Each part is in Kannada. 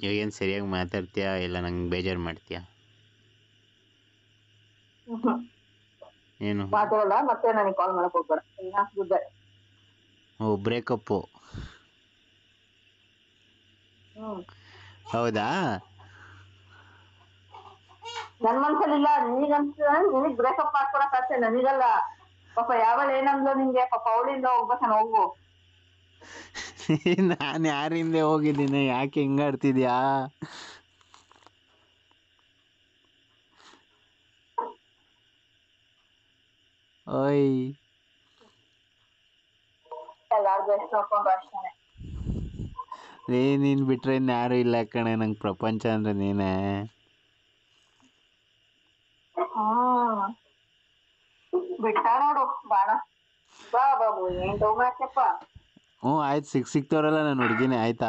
ಇವಾಗೇನು ಸರಿಯಾಗಿ ಮಾತಾಡ್ತೀಯಾ ಇಲ್ಲ ನಂಗೆ ಬೇಜಾರು ಮಾಡ್ತೀಯಾ ಹ್ಮ್ ಏನು ಮಾತಾಡಲ್ಲ ಮತ್ತೆ ನನಗೆ ಕಾಲ್ ಮಾಡಕ್ ಹೋಗ್ಬೇಡ ಈಗ ಗುಡ್ಡೆ ಓ ಬ್ರೇಕಪ್ಪು ಹ್ಮ್ ಹೌದಾ ನನ್ ಮನ್ಸಲ್ಲಿಲ್ಲ ನಿನಗಂತ ನಿನಗ್ ಬ್ರೇಕಪ್ ಮಾಡ್ಕೊಳಕ್ ಆಸೆ ನನಗಲ್ಲ ಪಾಪ ಯಾವಳ ಏನಂದ್ಲು ನಿಂಗೆ ಪಾಪ ಅವಳಿಂದ ಹೋಗ್ಬೇಕನ್ ಹೋಗು ನಾನು ಯಾರ ಹಿಂದೆ ಹೋಗಿದ್ದೀನಿ ಯಾಕೆ ಹಿಂಗಾಡ್ತಿದ್ಯಾ ಓಯ್ ಎಲ್ಲಾರ್ಗು ಎಷ್ಟು ನೋಡ್ಕೊಂಡು ಅಷ್ಟೇ ಏ ನೀನು ಬಿಟ್ರೆ ಇನ್ನು ಯಾರು ಇಲ್ಲ ಕಣೆ ನಂಗೆ ಪ್ರಪಂಚ ಅಂದ್ರೆ ನೀನೇ ಹ್ಮ್ ಬಿಟ್ಟ ನೋಡು ಬಾಣ ಬಾ ಬಾಬು ಏನ್ ಡೌ ಮಾಡ್ತಪ್ಪ ಹ್ಞೂ ಆಯ್ತು ಸಿಕ್ ಸಿಕ್ತವ್ರಲ್ಲ ನಾನು ಹುಡುಗಿನೇ ಆಯ್ತಾ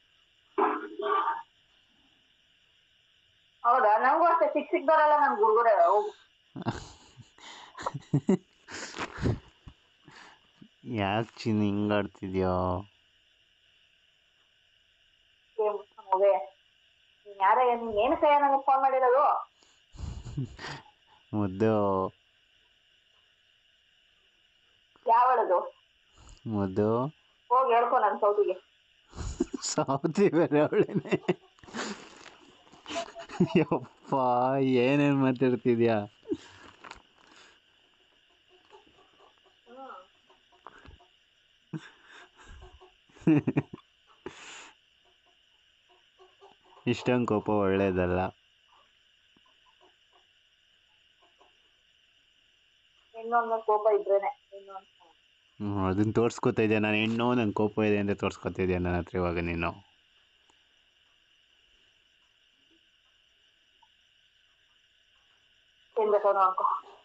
ಹೌದಾ ನಂಗೂ ಅಷ್ಟೇ ಸಿಕ್ ಸಿಕ್ದವರೆಲ್ಲ ನನ್ ಗುರುಗುರೇ ಹೋಗು ಯಾಕೆ ಚಿನ್ನ ಹಿಂಗಾಡ್ತಿದ್ಯೋ ಏನ್ ಮಗುವೆ ನೀನ್ ಯಾರ ನೀನ್ ಏನು ಕೈಯ ನನಗೆ ಫೋನ್ ಮಾಡಿರೋದು ಮುದ್ದು ಯಾವಳದು ಮುದ್ದು ಹೋಗಿ ಹೇಳ್ಕೊ ನನ್ ಸೌತಿಗೆ ಸಾವತಿ ಬೇರೆ ಅವಳೇನೆ ಯಪ್ಪ ಏನೇನು ಮಾತಾಡ್ತಿದ್ಯಾ ಇಷ್ಟೊಂದು ಕೋಪ ಒಳ್ಳೇದಲ್ಲ ಇನ್ನೊಂದು ಕೋಪ ಇದ್ರೇನೆ ಇನ್ನೊಂದು ಹ್ಞೂ ಅದನ್ನ ತೋರಿಸ್ಕೊತಾ ಇದೆಯಾ ನಾನು ಹೆಣ್ಣು ನಂಗೆ ಕೋಪ ಇದೆ ಅಂತ ತೋರಿಸ್ಕೊತಾ ಇದೆಯಾ ನನ್ನ ಹತ್ರ ಇವಾಗ ನೀನು ಏನ್ ಬೇಕಾದ್ರು ಅನ್ಕೋ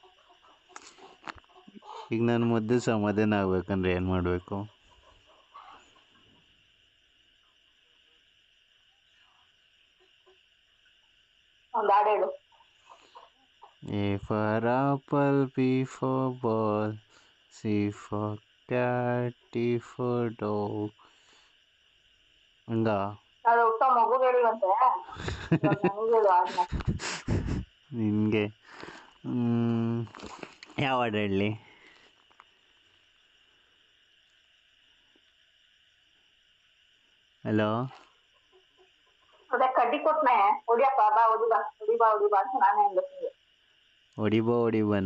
ಈಗ ನಾನು ಮುದ್ದು ಸಮಾಧಾನ ಆಗ್ಬೇಕಂದ್ರೆ ಏನು ಮಾಡಬೇಕು ಒಂದ್ ಹಾಡು ಹೇಳು A for apple, B for ball, C for cat, D for dog. ಹಂಗ ಅದು ಹುಟ್ಟೋ ಮಗು ಹೇಳಿವಂತೆ ನನಗೆ ಹೇಳು ಹಾಡ್ನ ನಿನಗೆ ಯಾವ ಹಾಡು ಹೇಳಲಿ ಹಲೋ ಅದೇ ಕಡ್ಡಿ ಕೊಟ್ನೆ ಹೊಡಿಯಪ್ಪ ಬಾ ಹೊಡಿ ಬಾ ಹೊಡಿ ಬಾ ಹೊಡಿ ಬಾ ಅಂತ ನಾನೇ ಹೇಳ್ಬೇಕು ನಿಂಗೆ ಹೊಡಿಬೋ ಹೊಡಿಬನ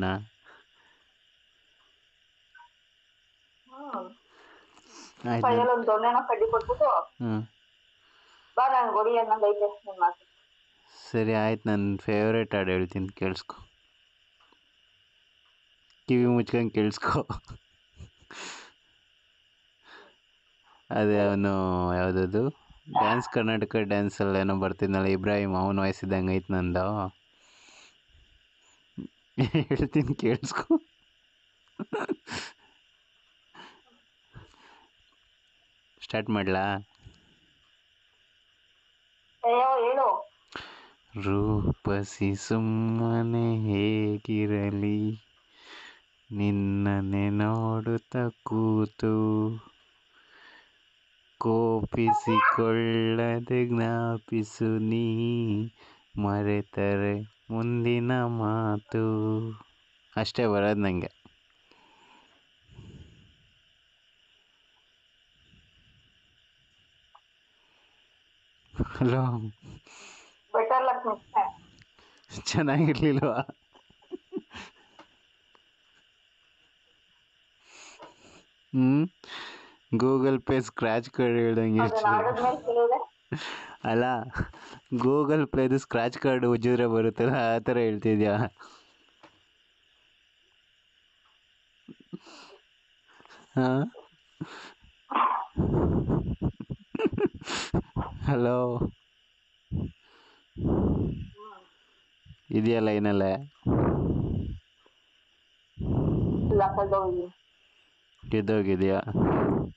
ಹ್ಮ್ ಆಯ್ತು ಕೈಯಲ್ಲಿ ಒಂದ್ ದೊಣ್ಣೆನೋ ಕಡ್ಡಿ ಕೊಟ್ಬಿಟ್ಟು ಹ್ಞೂ ಬಾ ನಂಗೆ ಹೊಡಿ ಅನ್ನಂಗ್ ಐತೆ ನಿನ್ ಮಾತು ಸರಿ ಆಯ್ತು ನನ್ನ ಫೇವ್ರೇಟ್ ಹಾಡು ಹೇಳ್ತೀನಿ ಕೇಳಿಸ್ಕೊ ಕಿವಿ ಮುಚ್ಕೊಂಡು ಕೇಳಿಸ್ಕೊ ಅದೇ ಅವನು ಯಾವುದದು ಡ್ಯಾನ್ಸ್ ಕರ್ನಾಟಕ ಡ್ಯಾನ್ಸಲ್ಲಿ ಏನೋ ಬರ್ತಿದ್ನಲ್ಲ ಇಬ್ರಾಹಿಂ ಅವನ ವಯಸ್ಸಿದ್ದಂಗೆ ಐತೆ ನಂದು ಹೇಳ್ತೀನಿ ಕೇಳಿಸ್ಕೊ ಸ್ಟಾರ್ಟ್ ಮಾಡಲಾ ಅಯ್ಯೋ ಹೇಳು ರೂಪಸಿ ಸುಮ್ಮನೆ ಹೇಗಿರಲಿ ನಿನ್ನನೆ ನೋಡುತ್ತ ಕೂತು ಕೋಪಿಸಿಕೊಳ್ಳದೆ ಜ್ಞಾಪಿಸು ನೀ ಮರೆತರೆ ಮುಂದಿನ ಮಾತು ಅಷ್ಟೇ ಬರೋದು ನನಗೆ hello better luck next time ಚೆನ್ನಾಗಿರ್ಲಿಲ್ವಾ hmm Google Pay scratch card ಹೇಳ್ದಂಗೆ ಅದನ್ನ ಆಡದ್ಮೇಲೆ ಕೇಳಿದ್ರೆ ಅಲ್ಲ ಗೂಗಲ್ ಪ್ಲೇದು ಸ್ಕ್ರ್ಯಾಚ್ ಕಾರ್ಡ್ ಉಜ್ಜಿದ್ರೆ ಬರುತ್ತಲ್ಲ ಆ ಥರ ಹೇಳ್ತಿದ್ಯಾ ಹಾಂ ಹಲೋ ಇದೆಯಾ ಲೈನಲ್ಲೇ ಲಕ್ಕಲ್ದೋಗಿ ಗೆದ್ದೋಗಿದೆಯಾ